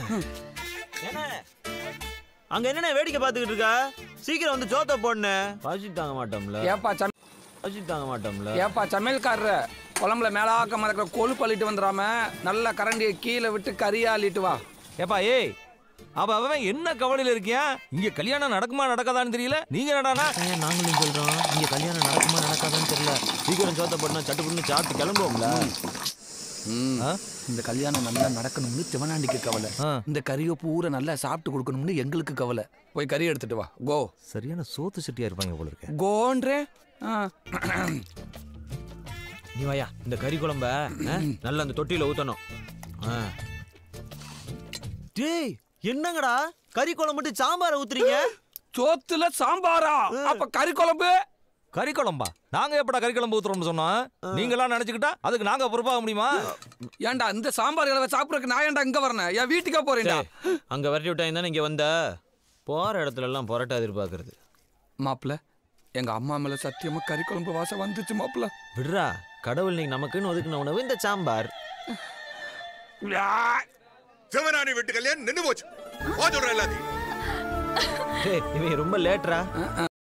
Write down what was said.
என்ன அங்க என்னண்ணே வேடிக்கை பார்த்துக்கிட்டு இருக்கா சீக்கிரம் வந்து சோத்த போடுனே பசி தாங்க மாட்டோம்ல ஏப்பா சம் பசி தாங்க மாட்டோம்ல ஏப்பா சமையல்காரரு குழம்புல மேலாக்க இருக்கிற கொழுப்பு அள்ளிட்டு வந்துடாம நல்லா கரண்டியை கீழே விட்டு கறியா அள்ளிட்டு வா ஏப்பா ஏய் அவ அவன் என்ன கவலையில இருக்கியா இங்க கல்யாணம் நடக்குமா நடக்காதான்னு தெரியல நீங்க என்னடானா ஏன் நாங்களும் சொல்றோம் இங்க கல்யாணம் நடக்குமா நடக்காதான்னு தெரியல சீக்கிரம் சோத்த போடுனா சட்டு புண்ணு சாப்பிட்டு கிளம்புவோம்ல ஆ? இந்த கல்யாணம் நல்லா நடக்கணும்னு சிவனாண்டிக்கு கவலை ஆ. இந்த கறியை பூரா நல்லா சாப்பிட்டு கொடுக்கணும்னு எங்களுக்கு கவலை போய் கறி எடுத்துட்டு வா கோ சரியான சோத்து சட்டியா இருப்பாங்க போல இருக்க கோன்றே ஆ. நீ வாயா இந்த கறி குழம்ப ஆ, நல்லா அந்த தொட்டியில ஊத்தணும் ஆ. டேய் என்னங்கடா கறி குழம்பு மட்டும் சாம்பாரை ஊத்துறீங்க சோத்துல சாம்பாரா அப்ப கறி குழம்பு கறி குழம்பா நாங்க எப்படா கறி குழம்பு ஊத்துறோம்னு சொன்னோம் நீங்களாம் நினைச்சுக்கிட்டா அதுக்கு நாங்க பொறுப்பாக முடியுமா ஏன்டா இந்த சாம்பார் இலவை சாப்பிடறதுக்கு நான் ஏன்டா இங்க வரணும் என் வீட்டுக்கே போறேன்டா டேய், அங்க விரட்டி விட்டாங்க தானே இங்க வந்த போற இடத்துல எல்லாம் புரட்டா எதிர்பார்க்கறது மாப்பிள்ள எங்க அம்மா மேல சத்தியமா கறி குழம்பு வாசம் வந்துச்சு மாப்பிள்ள விடுறா கடவுள் நீங்க நமக்குன்னு ஒதுக்குன உணவு இந்த சாம்பார் சிவராணி வீட்டு கல்யாணம் நின்னு போச்சு போ சொல்றேன் எல்லாத்தையும் டேய், இவன் ரொம்ப லேட்ரா